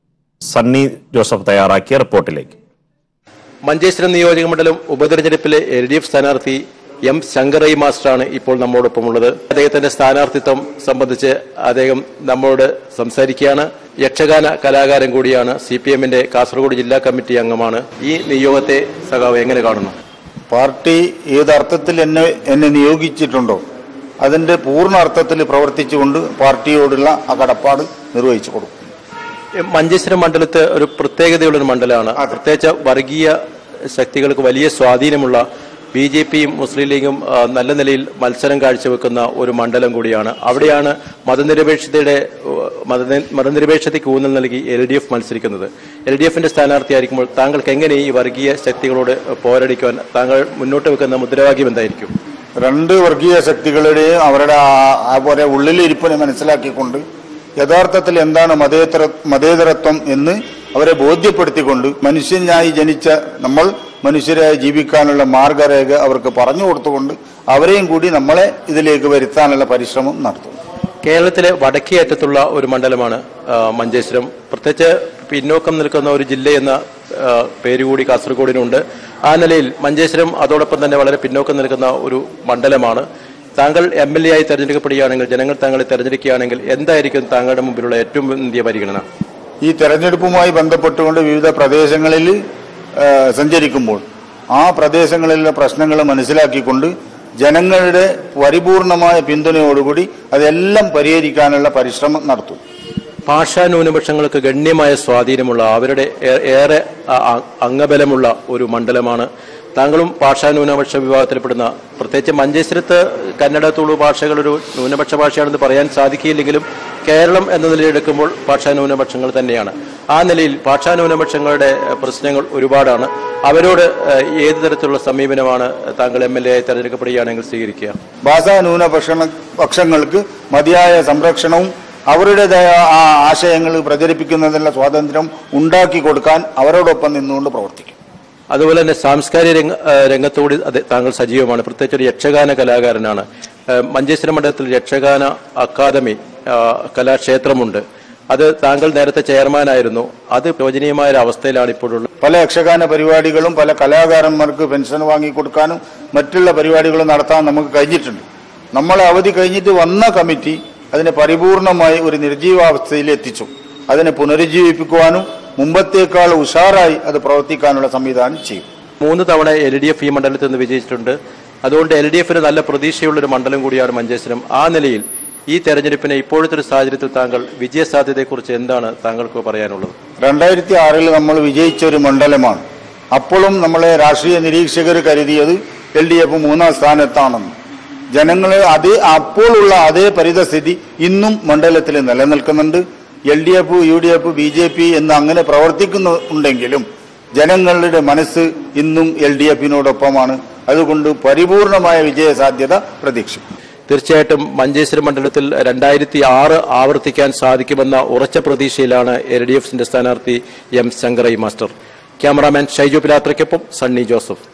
സണ്ണി ജോസഫ് തയ്യാറാക്കിയ റിപ്പോർട്ടിലേക്ക് മഞ്ചേശ്വരം നിയോജക മണ്ഡലം ഉപതെരഞ്ഞെടുപ്പിലെ എൽ ഡി എഫ് സ്ഥാനാർത്ഥി എം ശങ്കറൈ മാസ്റ്ററാണ് ഇപ്പോൾ നമ്മോടൊപ്പം ഉള്ളത് അദ്ദേഹത്തിന്റെ സ്ഥാനാർത്ഥിത്വം സംബന്ധിച്ച് അദ്ദേഹം നമ്മോട് സംസാരിക്കുകയാണ് യക്ഷഗാന കലാകാരൻ കൂടിയാണ് സി പി എമ്മിന്റെ കാസർഗോഡ് ജില്ലാ കമ്മിറ്റി അംഗമാണ് ഈ നിയോഗത്തെ സഖാവ് എങ്ങനെ കാണുന്നു പാർട്ടി ഏത് അർത്ഥത്തിൽ എന്നെ എന്നെ നിയോഗിച്ചിട്ടുണ്ടോ അതിന്റെ പൂർണ്ണ അർത്ഥത്തിൽ പ്രവർത്തിച്ചുകൊണ്ട് പാർട്ടിയോടുള്ള ആ കടപ്പാട് നിർവഹിച്ചു കൊടുക്കും മഞ്ചേശ്വരം മണ്ഡലത്ത് ഒരു പ്രത്യേകതയുള്ള ഒരു മണ്ഡലമാണ് പ്രത്യേകിച്ച് വർഗീയ ശക്തികൾക്ക് വലിയ സ്വാധീനമുള്ള ബി ജെ പിയും മുസ്ലിം ലീഗും ആ, നല്ല നിലയിൽ മത്സരം കാഴ്ചവെക്കുന്ന ഒരു മണ്ഡലം കൂടിയാണ് അവിടെയാണ് മതനിരപേക്ഷതയുടെ ഉ, മതനി- മതനിരപേക്ഷതയ്ക്ക് ഊന്നൽ നൽകി എൽ ഡി എഫ് മത്സരിക്കുന്നത് എൽ ഡി എഫിന്റെ സ്ഥാനാർത്ഥിയായിരിക്കുമ്പോൾ താങ്കൾക്ക് എങ്ങനെ ഈ വർഗീയ ശക്തികളോട് പോരടിക്കുവാൻ താങ്കൾ മുന്നോട്ട് വെക്കുന്ന മുദ്രാവാക്യം എന്തായിരിക്കും രണ്ട് വർഗീയ ശക്തികളുടെയും അവരുടെ ആ- ആ പോലെ ഉള്ളിലിരിപ്പിനെ മനസ്സിലാക്കിക്കൊണ്ട് യഥാർത്ഥത്തിൽ എന്താണ് മതേതര മതേതരത്വം എന്ന് അവരെ ബോധ്യപ്പെടുത്തിക്കൊണ്ട് മനുഷ്യനായി ജനിച്ച നമ്മൾ മനുഷ്യരായി ജീവിക്കാനുള്ള മാർഗരേഖ അവർക്ക് പറഞ്ഞു കൊടുത്തുകൊണ്ട് അവരെയും കൂടി നമ്മളെ ഇതിലേക്ക് വരുത്താനുള്ള പരിശ്രമം നടത്തും കേരളത്തിലെ വടക്കേ അറ്റത്തുള്ള ഒരു മണ്ഡലമാണ് ആ, മഞ്ചേശ്വരം പ്രത്യേകിച്ച് പിന്നോക്കം നിൽക്കുന്ന ഒരു ജില്ല എന്ന ആ, പേരുകൂടി കാസർഗോഡിനുണ്ട് ആ നിലയിൽ മഞ്ചേശ്വരം അതോടൊപ്പം തന്നെ വളരെ പിന്നോക്കം നിൽക്കുന്ന ഒരു മണ്ഡലമാണ് താങ്കൾ എം എൽ എ ആയി തെരഞ്ഞെടുക്കപ്പെടുകയാണെങ്കിൽ ജനങ്ങൾ താങ്കളെ തെരഞ്ഞെടുക്കുകയാണെങ്കിൽ എന്തായിരിക്കും താങ്കളുടെ മുമ്പിലുള്ള ഏറ്റവും വലിയ പരിഗണന ഈ തെരഞ്ഞെടുപ്പുമായി ബന്ധപ്പെട്ടുകൊണ്ട് വിവിധ പ്രദേശങ്ങളിൽ ആ, സഞ്ചരിക്കുമ്പോൾ ആ പ്രദേശങ്ങളിലെ പ്രശ്നങ്ങൾ മനസ്സിലാക്കിക്കൊണ്ട് ജനങ്ങളുടെ പരിപൂർണമായ പിന്തുണയോടുകൂടി അതെല്ലാം പരിഹരിക്കാനുള്ള പരിശ്രമം നടത്തും ഭാഷാ ന്യൂനപക്ഷങ്ങൾക്ക് ഗണ്യമായ സ്വാധീനമുള്ള അവരുടെ ഏ- ഏറെ അ- അ- അംഗബലമുള്ള ഒരു മണ്ഡലമാണ് താങ്കളും ഭാഷാ ന്യൂനപക്ഷ വിഭാഗത്തിൽപ്പെടുന്ന പ്രത്യേകിച്ച് മഞ്ചേശ്വരത്ത് കന്നഡ തുളു ഭാഷകൾ ഒരു ന്യൂനപക്ഷ ഭാഷയാണെന്ന് പറയാൻ സാധിക്കില്ലെങ്കിലും കേരളം എന്ന നിലയെടുക്കുമ്പോൾ ഭാഷാ ന്യൂനപക്ഷങ്ങൾ തന്നെയാണ് ആ നിലയിൽ ഭാഷാ ന്യൂനപക്ഷങ്ങളുടെ എഹ്, പ്രശ്നങ്ങൾ ഒരുപാടാണ് അവരോട് എഹ്, ഏത് തരത്തിലുള്ള സമീപനമാണ് താങ്കൾ എം എൽ എ ആയി തെരഞ്ഞെടുക്കപ്പെടുകയാണെങ്കിൽ സ്വീകരിക്കുക ഭാഷാ ന്യൂനപക്ഷ പക്ഷങ്ങൾക്ക് മതിയായ സംരക്ഷണവും അവരുടേതായ ആ ആശയങ്ങൾ പ്രചരിപ്പിക്കുന്നതിനുള്ള സ്വാതന്ത്ര്യം ഉണ്ടാക്കി കൊടുക്കാൻ അവരോടൊപ്പം നിന്നുകൊണ്ട് പ്രവർത്തിക്കും അതുപോലെ തന്നെ സാംസ്കാരിക രംഗ ഏഹ് രംഗത്തോട് അത് താങ്കൾ സജീവമാണ് പ്രത്യേകിച്ച് ഒരു യക്ഷഗാന കലാകാരനാണ് ഏഹ് മഞ്ചേശ്വരം മണ്ഡലത്തിൽ യക്ഷഗാന അക്കാദമി ആഹ് കലാക്ഷേത്രമുണ്ട് അത് താങ്കൾ നേരത്തെ ചെയർമാനായിരുന്നു അത് ശോചനീയമായ ഒരു അവസ്ഥയിലാണ് ഇപ്പോഴുള്ളത് പല യക്ഷഗാന പരിപാടികളും പല കലാകാരന്മാർക്ക് പെൻഷൻ വാങ്ങിക്കൊടുക്കാനും മറ്റുള്ള പരിപാടികളും നടത്താൻ നമുക്ക് കഴിഞ്ഞിട്ടുണ്ട് നമ്മളെ അവധി കഴിഞ്ഞിട്ട് വന്ന കമ്മിറ്റി അതിനെ പരിപൂർണമായി ഒരു നിർജീവാവസ്ഥയിൽ എത്തിച്ചു അതിനെ പുനരുജ്ജീവിപ്പിക്കുവാനും മുമ്പത്തേക്കാൾ ഉഷാറായി അത് പ്രവർത്തിക്കാനുള്ള സംവിധാനം ചെയ്യും മൂന്ന് തവണ എൽ ഡി എഫ് ഈ മണ്ഡലത്തിൽ നിന്ന് വിജയിച്ചിട്ടുണ്ട് അതുകൊണ്ട് എൽ ഡി എഫിന് നല്ല പ്രതീക്ഷയുള്ള ഒരു മണ്ഡലം കൂടിയാണ് മഞ്ചേശ്വരം ആ നിലയിൽ ഈ തെരഞ്ഞെടുപ്പിനെ ഇപ്പോഴത്തെ ഒരു സാഹചര്യത്തിൽ താങ്കൾ വിജയസാധ്യതയെക്കുറിച്ച് എന്താണ് താങ്കൾക്ക് പറയാനുള്ളത് രണ്ടായിരത്തി ആറിൽ നമ്മൾ വിജയിച്ച ഒരു മണ്ഡലമാണ് അപ്പോഴും നമ്മളെ രാഷ്ട്രീയ നിരീക്ഷകർ കരുതിയത് എൽ ഡി എഫ് മൂന്നാം സ്ഥാനത്താണെന്ന് ജനങ്ങൾ അതേ അപ്പോഴുള്ള അതേ പരിതസ്ഥിതി ഇന്നും മണ്ഡലത്തിൽ നിലനിൽക്കുന്നുണ്ട് L D F U D F B J P എന്ന് അങ്ങനെ പ്രവർത്തിക്കുന്നുണ്ടെങ്കിലും ജനങ്ങളുടെ മനസ്സ് ഇന്നും എൽ ഡി എഫിനോടൊപ്പമാണ് അതുകൊണ്ട് പരിപൂർണമായ വിജയ സാധ്യത പ്രതീക്ഷിക്കും തീർച്ചയായിട്ടും മഞ്ചേശ്വരം മണ്ഡലത്തിൽ രണ്ടായിരത്തി ആറ് ആവർത്തിക്കാൻ സാധിക്കുമെന്ന ഉറച്ച പ്രതീക്ഷയിലാണ് എൽ ഡി എഫിന്റെ സ്ഥാനാർത്ഥി എം ശങ്കറൈ മാസ്റ്റർ ക്യാമറാമാൻ ഷൈജു പിലാത്രയ്ക്കൊപ്പം സണ്ണി ജോസഫ്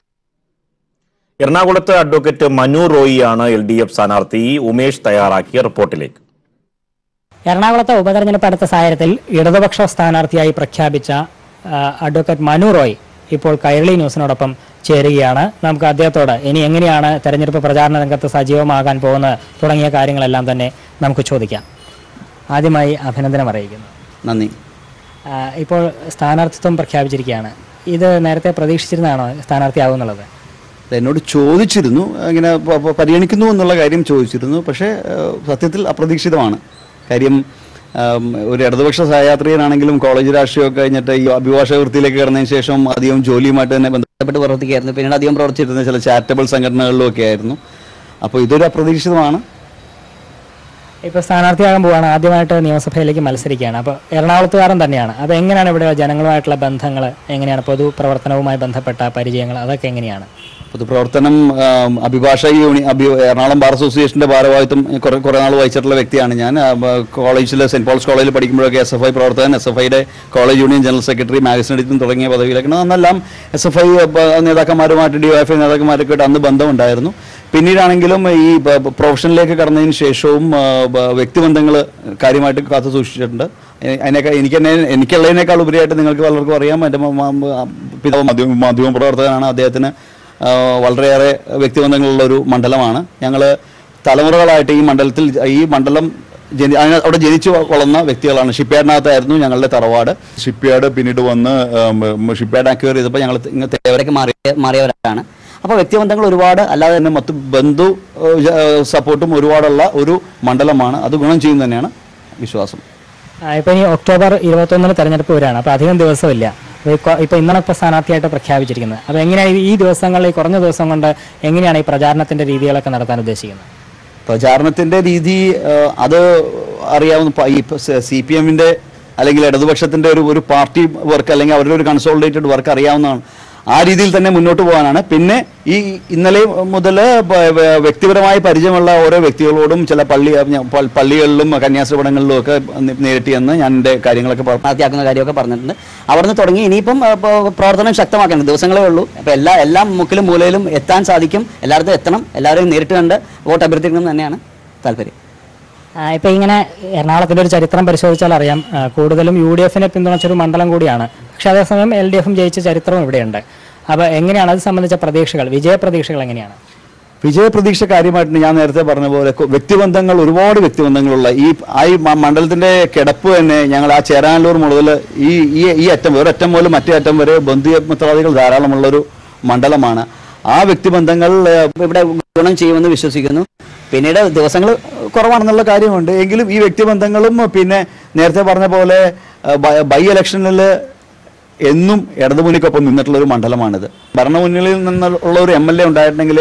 എറണാകുളത്ത് അഡ്വക്കേറ്റ് മനു റോയിയാണ് എൽ ഡി എഫ് സ്ഥാനാർത്ഥി ഉമേഷ് തയ്യാറാക്കിയ റിപ്പോർട്ടിലേക്ക് എറണാകുളത്തെ ഉപതെരഞ്ഞെടുപ്പ് അടുത്ത സാഹചര്യത്തിൽ ഇടതുപക്ഷ സ്ഥാനാർത്ഥിയായി പ്രഖ്യാപിച്ച ആ, അഡ്വക്കേറ്റ് മനു റോയ് ഇപ്പോൾ കൈരളി ന്യൂസിനോടൊപ്പം ചേരുകയാണ് നമുക്ക് അദ്ദേഹത്തോട് ഇനി എങ്ങനെയാണ് തെരഞ്ഞെടുപ്പ് പ്രചാരണ രംഗത്ത് സജീവമാകാൻ പോകുന്നത് തുടങ്ങിയ കാര്യങ്ങളെല്ലാം തന്നെ നമുക്ക് ചോദിക്കാം ആദ്യമായി അഭിനന്ദനം അറിയിക്കുന്നു നന്ദി ആ, ഇപ്പോൾ സ്ഥാനാർത്ഥിത്വം പ്രഖ്യാപിച്ചിരിക്കുകയാണ് ഇത് നേരത്തെ പ്രതീക്ഷിച്ചിരുന്നതാണോ സ്ഥാനാർത്ഥിയാകുന്നുള്ളത് എന്നോട് ചോദിച്ചിരുന്നു ഇങ്ങനെ പ- പ- പരിഗണിക്കുന്നു എന്നുള്ള കാര്യം ചോദിച്ചിരുന്നു പക്ഷേ ഏഹ്, സത്യത്തിൽ അപ്രതീക്ഷിതമാണ് കാര്യം ആം, ഒരു ഇടതുപക്ഷ സഹയാത്രികനാണെങ്കിലും കോളേജ് രാഷ്ട്രീയമൊക്കെ കഴിഞ്ഞിട്ട് ഈ അഭിഭാഷക വൃത്തിയിലേക്ക് കടന്നതിന് ശേഷം അധികം ജോലിയുമായിട്ട് തന്നെ ബന്ധപ്പെട്ട് പ്രവർത്തിക്കുകയായിരുന്നു പിന്നീട് അധികം പ്രവർത്തിച്ചിരുന്നത് ചില ചാരിറ്റബിൾ സംഘടനകളിലും ഒക്കെ ആയിരുന്നു അപ്പോൾ ഇതൊരു അപ്രതീക്ഷിതമാണ് ഇപ്പോൾ സ്ഥാനാർത്ഥിയാകാൻ പോവാണ് ആദ്യമായിട്ട് നിയമസഭയിലേക്ക് മത്സരിക്കുകയാണ് അപ്പോൾ എറണാകുളത്തുകാരൻ തന്നെയാണ് അപ്പോൾ എങ്ങനെയാണ് ഇവിടെ ജനങ്ങളുമായിട്ടുള്ള ബന്ധങ്ങൾ എങ്ങനെയാണ് പൊതുപ്രവർത്തനവുമായി ബന്ധപ്പെട്ട പരിചയങ്ങൾ അതൊക്കെ എങ്ങനെയാണ് പൊതുപ്രവർത്തനം ആം, അഭിഭാഷക യൂണി അഭി എറണാകുളം ബാർ അസോസിയേഷന്റെ ഭാരവാഹിത്വം കുറെ കുറെ നാൾ വഹിച്ചിട്ടുള്ള വ്യക്തിയാണ് ഞാൻ ആ, ബ- കോളേജിൽ സെന്റ് പോൾസ് കോളേജിൽ പഠിക്കുമ്പോഴൊക്കെ എസ് എഫ് ഐ പ്രവർത്തകൻ എസ് എഫ് ഐയുടെ college union general secretary magazine editing തുടങ്ങിയ പദവിയിലൊക്കെ അന്നെല്ലാം എസ് എഫ് ഐ നേതാക്കന്മാരുമായിട്ട് ഡി എഫ് ഐ നേതാക്കന്മാരൊക്കെ ആയിട്ട് അന്ന് ബന്ധമുണ്ടായിരുന്നു പിന്നീടാണെങ്കിലും ഈ ബ- ബ- പ്രൊഫഷനിലേക്ക് കടന്നതിന് ശേഷവും ആ, ബ- വ്യക്തിബന്ധങ്ങൾ കാര്യമായിട്ട് കാത്തു സൂക്ഷിച്ചിട്ടുണ്ട് എ- അതിനേക്കാൾ എനിക്ക് തന്നെ എനിക്കുള്ളതിനേക്കാൾ ഉപരിയായിട്ട് നിങ്ങൾക്ക് പലർക്കും അറിയാം എൻ്റെ മ- മ- പിതാവ് മാധ്യമ മാധ്യമ പ്രവർത്തകനാണ് അദ്ദേഹത്തിന് ആ, വളരെയേറെ വ്യക്തിബന്ധങ്ങളുള്ള ഒരു മണ്ഡലമാണ് ഞങ്ങൾ തലമുറകളായിട്ട് ഈ മണ്ഡലത്തിൽ ഈ മണ്ഡലം ജനി അതിന- അവിടെ ജനിച്ചു വളർന്ന വ്യക്തികളാണ് ഷിപ്പ്യാർഡിനകത്തായിരുന്നു ഞങ്ങളുടെ തറവാട് ഷിപ്പ്യാർഡ് പിന്നീട് വന്ന് ഷിപ്പ്യാർഡ് അക്വയർ ചെയ്തപ്പോൾ ഞങ്ങൾ ഇങ്ങനത്തെ തേവരക്ക് മാറിയ മാറിയവരാണ് അപ്പോൾ വ്യക്തിബന്ധങ്ങൾ ഒരുപാട് അല്ലാതെ തന്നെ മറ്റ് ബന്ധു ഏഹ്, ജ- ഏഹ്, സപ്പോർട്ടും ഒരുപാടുള്ള ഒരു മണ്ഡലമാണ് അത് ഗുണം ചെയ്യും തന്നെയാണ് വിശ്വാസം ആ, ഇപ്പൊ ഇനി ഒക്ടോബർ ഇരുപത്തൊന്നിന് തെരഞ്ഞെടുപ്പ് വരികയാണ് അപ്പൊ അധികം ദിവസമില്ല അപ്പൊ ഈ കൊ- ഇപ്പൊ ഇന്നാണ് ഇപ്പൊ സ്ഥാനാർത്ഥിയായിട്ട് പ്രഖ്യാപിച്ചിരിക്കുന്നത് അപ്പൊ എങ്ങനെയാണ് ഈ- ഈ ദിവസങ്ങളിൽ ഈ കുറഞ്ഞ ദിവസം കൊണ്ട് എങ്ങനെയാണ് ഈ പ്രചാരണത്തിന്റെ രീതികളൊക്കെ നടത്താൻ ഉദ്ദേശിക്കുന്നത് പ്രചാരണത്തിന്റെ രീതി ഏഹ്, അത് അറിയാവുന്ന പ- ഈ സി പി എമ്മിന്റെ അല്ലെങ്കിൽ ഇടതുപക്ഷത്തിന്റെ ഒരു ഒരു പാർട്ടി വർക്ക് അല്ലെങ്കിൽ അവരുടെ ഒരു കൺസോളിഡേറ്റഡ് വർക്ക് അറിയാവുന്നതാണ് ആ രീതിയിൽ തന്നെ മുന്നോട്ട് പോകാനാണ് പിന്നെ ഈ ഇന്നലെ മുതൽ വ്യക്തിപരമായി പരിചയമുള്ള ഓരോ വ്യക്തികളോടും ചില പള്ളി ഞാൻ പ- പള്ളികളിലും കന്യാസ്ത്രീപടങ്ങളിലും ഒക്കെ നേരിട്ട് ചെന്ന് ഞാൻ എൻ്റെ കാര്യങ്ങളൊക്കെ പറഞ്ഞു പൂർത്തിയാക്കുന്ന കാര്യമൊക്കെ പറഞ്ഞിട്ടുണ്ട് അവിടുന്ന് തുടങ്ങി ഇനിയിപ്പം ആ, ഇപ്പൊ പ്രവർത്തനം ശക്തമാക്കണം ദിവസങ്ങളേ ഉള്ളൂ അപ്പോൾ എല്ലാ എല്ലാ മുക്കിലും മൂലയിലും എത്താൻ സാധിക്കും എല്ലായിടത്തും എത്തണം എല്ലാവരെയും നേരിട്ട് കണ്ട് വോട്ട് അഭ്യർത്ഥിക്കണം എന്ന് തന്നെയാണ് താല്പര്യം ആ, ഇപ്പൊ ഇങ്ങനെ എറണാകുളത്തിന്റെ ഒരു ചരിത്രം പരിശോധിച്ചാൽ അറിയാം ആ, കൂടുതലും യു ഡി എഫിനെ പിന്തുണച്ചൊരു മണ്ഡലം കൂടിയാണ് പക്ഷെ അതേസമയം എൽ ഡി എഫും ജയിച്ച ചരിത്രവും ഇവിടെയുണ്ട് അപ്പൊ എങ്ങനെയാണ് അത് സംബന്ധിച്ച പ്രതീക്ഷകൾ വിജയ പ്രതീക്ഷകൾ എങ്ങനെയാണ് വിജയപ്രതീക്ഷ കാര്യമായിട്ട് ഞാൻ നേരത്തെ പറഞ്ഞ പോലെ കൊ- വ്യക്തിബന്ധങ്ങൾ ഒരുപാട് വ്യക്തിബന്ധങ്ങളുള്ള ഈ ആ ഈ മ- മണ്ഡലത്തിന്റെ കിടപ്പ് തന്നെ ഞങ്ങൾ ആ ചേരാനല്ലൂർ മുതൽ ഈ ഈ ഈ അറ്റം ഒരറ്റം മുതൽ മറ്റേ അറ്റം വരെ ബന്ധുമിത്രാദികൾ ധാരാളമുള്ളൊരു മണ്ഡലമാണ് ആ വ്യക്തിബന്ധങ്ങൾ ഏഹ്, ഇവിടെ ഗുണം ചെയ്യുമെന്ന് വിശ്വസിക്കുന്നു പിന്നീട് ദിവസങ്ങൾ കുറവാണെന്നുള്ള കാര്യമുണ്ട് എങ്കിലും ഈ വ്യക്തിബന്ധങ്ങളും പിന്നെ നേരത്തെ പറഞ്ഞ പോലെ ഏഹ്, ബ- ബൈ ഇലക്ഷനിൽ എന്നും ഇടതുമുന്നിക്കൊപ്പം നിന്നിട്ടുള്ള ഒരു മണ്ഡലമാണിത് ഭരണമുന്നണിയിൽ നിന്നുള്ള ഒരു എം എൽ എ ഉണ്ടായിട്ടുണ്ടെങ്കിൽ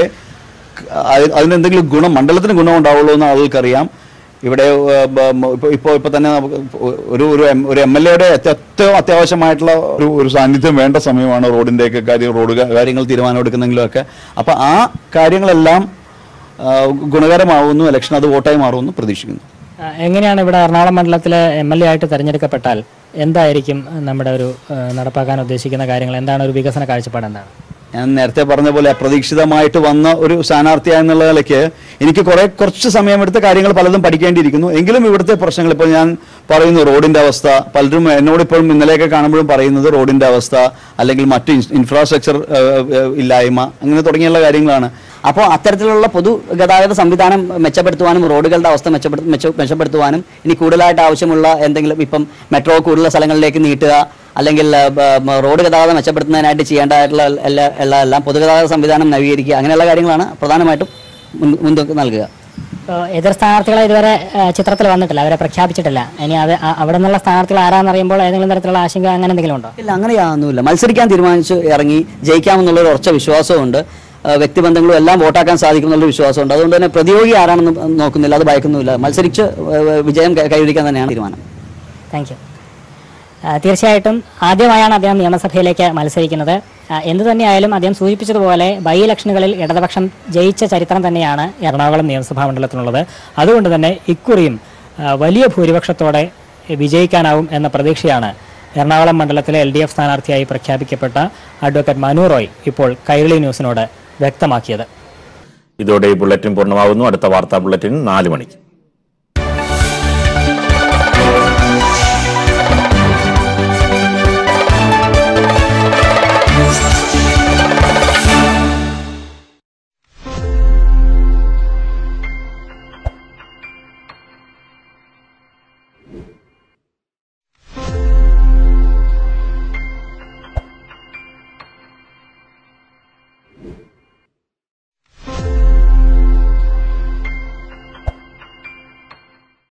അതി- അതിനെന്തെങ്കിലും ഗുണം മണ്ഡലത്തിന് ഗുണം ഉണ്ടാവുള്ളൂ എന്ന് ആളുകൾക്കറിയാം ഇവിടെ ഏഹ്, ബ- മ- ഇപ്പൊ ഇപ്പോൾ ഇപ്പൊ തന്നെ നമുക്ക് ഒരു ഒരു എം- ഒരു എം എൽ എയുടെ ഏറ്റവും അത്യാവശ്യമായിട്ടുള്ള ഒരു ഒരു സാന്നിധ്യം വേണ്ട സമയമാണ് റോഡിൻ്റെയൊക്കെ കാര്യം റോഡ് കാ- കാര്യങ്ങൾ തീരുമാനമെടുക്കുന്നെങ്കിലും ഒക്കെ അപ്പോൾ ആ കാര്യങ്ങളെല്ലാം ആ, ഗുണകരമാവുന്നു ഇലക്ഷൻ അത് വോട്ടായി മാറുമെന്ന് പ്രതീക്ഷിക്കുന്നു ആ, എങ്ങനെയാണ് ഇവിടെ എറണാകുളം മണ്ഡലത്തിലെ എം എൽ എ ആയിട്ട് തെരഞ്ഞെടുക്കപ്പെട്ടാൽ എന്തായിരിക്കും നമ്മുടെ ഒരു ആ, നടപ്പാക്കാൻ ഉദ്ദേശിക്കുന്ന കാര്യങ്ങൾ എന്താണ് ഒരു വികസന കാഴ്ചപ്പാട് എന്താണ് ഞാൻ നേരത്തെ പറഞ്ഞ പോലെ അപ്രതീക്ഷിതമായിട്ട് വന്ന ഒരു സ്ഥാനാർത്ഥിയായെന്നുള്ള നിലയ്ക്ക് എനിക്ക് കുറെ കുറച്ച് സമയമെടുത്ത കാര്യങ്ങൾ പലതും പഠിക്കേണ്ടിയിരിക്കുന്നു എങ്കിലും ഇവിടുത്തെ പ്രശ്നങ്ങൾ ഇപ്പോൾ ഞാൻ പറയുന്നു റോഡിന്റെ അവസ്ഥ പലരും എന്നോട് ഇപ്പോഴും ഇന്നലെയൊക്കെ കാണുമ്പോഴും പറയുന്നത് റോഡിന്റെ അവസ്ഥ അല്ലെങ്കിൽ മറ്റ് ഇൻഫ്രാസ്ട്രക്ചർ ഇല്ലായ്മ അങ്ങനെ തുടങ്ങിയുള്ള കാര്യങ്ങളാണ് അപ്പോൾ അത്തരത്തിലുള്ള പൊതു ഗതാഗത സംവിധാനം മെച്ചപ്പെടുത്തുവാനും റോഡുകളുടെ അവസ്ഥ മെച്ചപ്പെടു മെച്ച- മെച്ചപ്പെടുത്തുവാനും ഇനി കൂടുതലായിട്ട് ആവശ്യമുള്ള എന്തെങ്കിലും ഇപ്പം മെട്രോ കൂടുതൽ സ്ഥലങ്ങളിലേക്ക് നീട്ടുക അല്ലെങ്കിൽ ആ, ബ- ബ- റോഡ് ഗതാഗതം മെച്ചപ്പെടുത്തുന്നതിനായിട്ട് ചെയ്യേണ്ടതായിട്ടുള്ള എല്ലാ എല്ലാ എല്ലാം പൊതുഗതാഗത സംവിധാനം നവീകരിക്കുക അങ്ങനെയുള്ള കാര്യങ്ങളാണ് പ്രധാനമായിട്ടും മുൻ- മുൻതൂക്കം നൽകുക ഇപ്പോൾ എതിർ സ്ഥാനാർത്ഥികളെ ഇതുവരെ ആ, ചിത്രത്തിൽ വന്നിട്ടില്ല അവരെ പ്രഖ്യാപിച്ചിട്ടില്ല ഇനി അത് ആ- അവിടെ നിന്നുള്ള സ്ഥാനാർത്ഥികൾ ആരാന്നറിയുമ്പോൾ ഏതെങ്കിലും തരത്തിലുള്ള ആശങ്ക അങ്ങനെ എന്തെങ്കിലും ഉണ്ടോ ഇല്ല അങ്ങനെയാണെന്നില്ല മത്സരിക്കാൻ തീരുമാനിച്ച് ഇറങ്ങി ജയിക്കാമെന്നുള്ള ഒരു ഉറച്ച വിശ്വാസമുണ്ട് ആ, വ്യക്തിബന്ധങ്ങളും എല്ലാം വോട്ടാക്കാൻ സാധിക്കുമെന്നുള്ള വിശ്വാസമുണ്ട് അതുകൊണ്ട് തന്നെ പ്രതിയോഗി ആരാണെന്ന് നോക്കുന്നില്ല അത് ഭയക്കുന്നുമില്ല മത്സരിച്ച് ആ, വിജയം കൈ- കൈവരിക്കാൻ തന്നെയാണ് തീരുമാനം താങ്ക് യു തീർച്ചയായിട്ടും ആദ്യമായാണ് അദ്ദേഹം നിയമസഭയിലേക്ക് മത്സരിക്കുന്നത് ആ, എന്തു തന്നെയായാലും അദ്ദേഹം സൂചിപ്പിച്ചതുപോലെ ബൈ ഇലക്ഷനുകളിൽ ഇടതുപക്ഷം ജയിച്ച ചരിത്രം തന്നെയാണ് എറണാകുളം നിയമസഭാ മണ്ഡലത്തിനുള്ളത് അതുകൊണ്ട് തന്നെ ഇക്കുറിയും ആ, വലിയ ഭൂരിപക്ഷത്തോടെ വിജയിക്കാനാവും എന്ന പ്രതീക്ഷയാണ് എറണാകുളം മണ്ഡലത്തിലെ എൽ ഡി എഫ് സ്ഥാനാർത്ഥിയായി പ്രഖ്യാപിക്കപ്പെട്ട അഡ്വക്കേറ്റ് മനു റോയ് ഇപ്പോൾ കൈരളി ന്യൂസിനോട് വ്യക്തമാക്കിയത് ഇതോടെ ഈ ബുള്ളറ്റിൻ പൂർണ്ണമാകുന്നു അടുത്ത വാർത്താ ബുള്ളറ്റിൻ നാല് മണിക്ക്